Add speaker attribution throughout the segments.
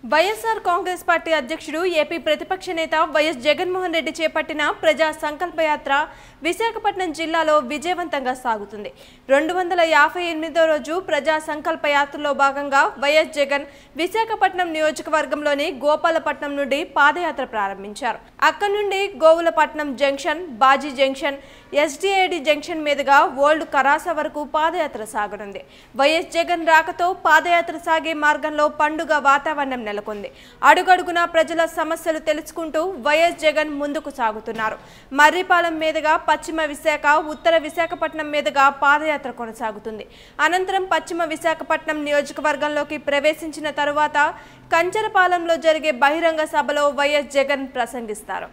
Speaker 1: YSR Congress party అధ్యక్షుడు AP ప్రతిపక్ష నేత వైఎస్ జగన్మోహన్ రెడ్డి చేపట్టిన ప్రజా సంకల్పయాత్ర విశాఖపట్నం జిల్లాలో విజయవంతంగా సాగుతుంది రెండు వందల యాభై ఎనిమిదో రోజు ప్రజా సంకల్ప యాత్రలో భాగంగా వైఎస్ జగన్ విశాఖపట్నం నియోజకవర్గంలోని గోపాలపట్నం నుండి పాదయాత్ర ప్రారంభించారు అక్కడి నుండి గోవులపట్నం జంక్షన్ బాజీ జంక్షన్ ఎస్డిఏడి జంక్షన్ మీదుగా ఓల్డ్ కరాస వరకు పాదయాత్ర సాగనుంది వైఎస్ జగన్ రాకతో పాదయాత్ర సాగే మార్గంలో పండుగ వాతావరణం నెలకొంది అడుగడుగున ప్రజల సమస్యలు తెలుసుకుంటూ వైఎస్ జగన్ ముందుకు సాగుతున్నారు మర్రిపాలెం మీదుగా పశ్చిమ విశాఖ ఉత్తర విశాఖపట్నం మీదుగా పాదయాత్ర కొనసాగుతుంది అనంతరం పశ్చిమ విశాఖపట్నం నియోజకవర్గంలోకి ప్రవేశించిన తరువాత కంచరపాలెంలో జరిగే బహిరంగ సభలో వైఎస్ జగన్ ప్రసంగిస్తారు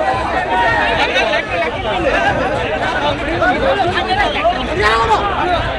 Speaker 2: ¡Vamos!